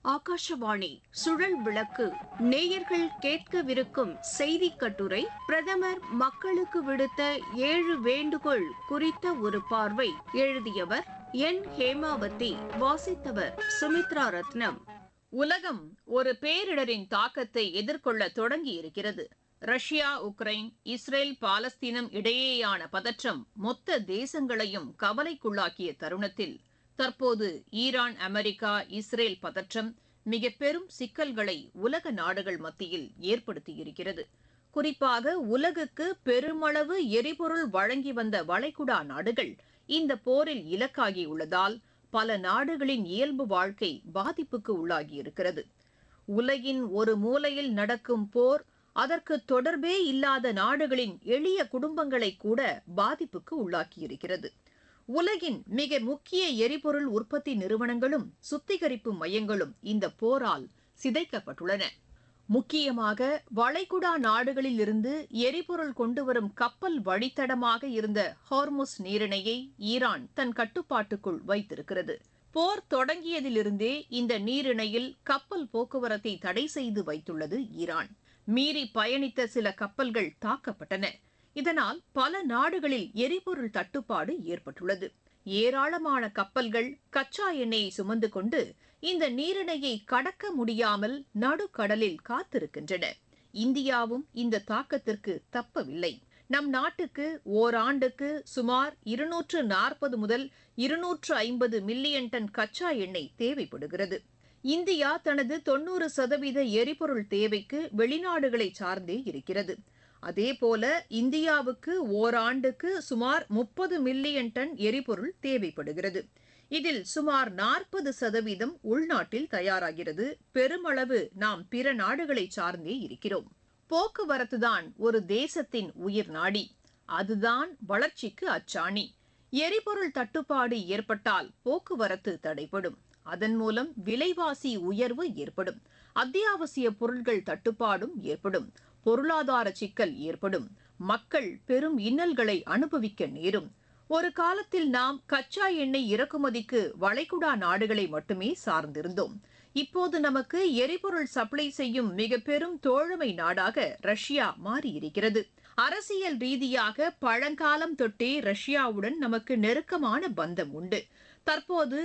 ஆகாஷவாணி சுழல் விளக்கு நேயர்கள் கேட்கவிருக்கும் செய்தி கட்டுரை பிரதமர் மக்களுக்கு விடுத்த ஏழு வேண்டுகோள் குறித்த ஒரு பார்வை எழுதியவர் என் ஹேமாவதி வாசித்தவர் சுமித்ரா ரத்னம் உலகம் ஒரு பேரிடரின் தாக்கத்தை எதிர்கொள்ள தொடங்கியிருக்கிறது ரஷ்யா உக்ரைன் இஸ்ரேல் பாலஸ்தீனம் இடையேயான பதற்றம் மொத்த தேசங்களையும் கவலைக்குள்ளாக்கிய தருணத்தில் தற்போது ஈரான் அமெரிக்கா இஸ்ரேல் பதற்றம் மிக பெரும் சிக்கல்களை உலக நாடுகள் மத்தியில் ஏற்படுத்தியிருக்கிறது குறிப்பாக உலகுக்கு பெருமளவு எரிபொருள் வழங்கி வந்த வளைகுடா நாடுகள் இந்த போரில் இலக்காகியுள்ளதால் பல நாடுகளின் இயல்பு வாழ்க்கை பாதிப்புக்கு உள்ளாகியிருக்கிறது உலகின் ஒரு மூலையில் நடக்கும் போர் அதற்கு தொடர்பே இல்லாத நாடுகளின் எளிய குடும்பங்களை கூட பாதிப்புக்கு உள்ளாக்கியிருக்கிறது உலகின் மிக முக்கிய எரிபொருள் உற்பத்தி நிறுவனங்களும் சுத்திகரிப்பு மையங்களும் இந்த போரால் சிதைக்கப்பட்டுள்ளன முக்கியமாக வளைகுடா நாடுகளில் இருந்து எரிபொருள் கொண்டுவரும் கப்பல் வழித்தடமாக இருந்த ஹார்முஸ் நீரிணையை ஈரான் தன் கட்டுப்பாட்டுக்குள் வைத்திருக்கிறது போர் தொடங்கியதிலிருந்தே இந்த நீரிணையில் கப்பல் போக்குவரத்தை தடை செய்து வைத்துள்ளது ஈரான் மீறி பயணித்த சில கப்பல்கள் தாக்கப்பட்டன இதனால் பல நாடுகளில் எரிபொருள் தட்டுப்பாடு ஏற்பட்டுள்ளது ஏராளமான கப்பல்கள் கச்சா எண்ணெயை சுமந்து கொண்டு இந்த நீரிணையை கடக்க முடியாமல் நடுக்கடலில் காத்திருக்கின்றன இந்தியாவும் இந்த தாக்கத்திற்கு தப்பவில்லை நம் நாட்டுக்கு ஓராண்டுக்கு சுமார் இருநூற்று நாற்பது முதல் இருநூற்று ஐம்பது மில்லியன் டன் கச்சா எண்ணெய் தேவைப்படுகிறது இந்தியா தனது தொன்னூறு சதவீத எரிபொருள் தேவைக்கு வெளிநாடுகளை சார்ந்தே இருக்கிறது அதேபோல இந்தியாவுக்கு ஓராண்டுக்கு சுமார் முப்பது மில்லியன் டன் எரிபொருள் தேவைப்படுகிறது இதில் சுமார் நாற்பது சதவீதம் உள்நாட்டில் தயாராகிறது பெருமளவு நாம் பிற நாடுகளை சார்ந்தே இருக்கிறோம் போக்குவரத்துதான் ஒரு தேசத்தின் உயிர் நாடி அதுதான் வளர்ச்சிக்கு அச்சாணி எரிபொருள் தட்டுப்பாடு ஏற்பட்டால் போக்குவரத்து தடைப்படும் அதன் மூலம் விலைவாசி உயர்வு ஏற்படும் அத்தியாவசிய பொருட்கள் தட்டுப்பாடும் ஏற்படும் பொருளாதார சிக்கல் ஏற்படும் மக்கள் பெரும் இன்னல்களை அனுபவிக்க நேரும் ஒரு காலத்தில் நாம் கச்சா எண்ணெய் இறக்குமதிக்கு வளைகுடா நாடுகளை மட்டுமே சார்ந்திருந்தோம் இப்போது நமக்கு எரிபொருள் சப்ளை செய்யும் மிக பெரும் தோழமை நாடாக ரஷ்யா மாறியிருக்கிறது அரசியல் ரீதியாக பழங்காலம் தொட்டே ரஷ்யாவுடன் நமக்கு நெருக்கமான பந்தம் உண்டு தற்போது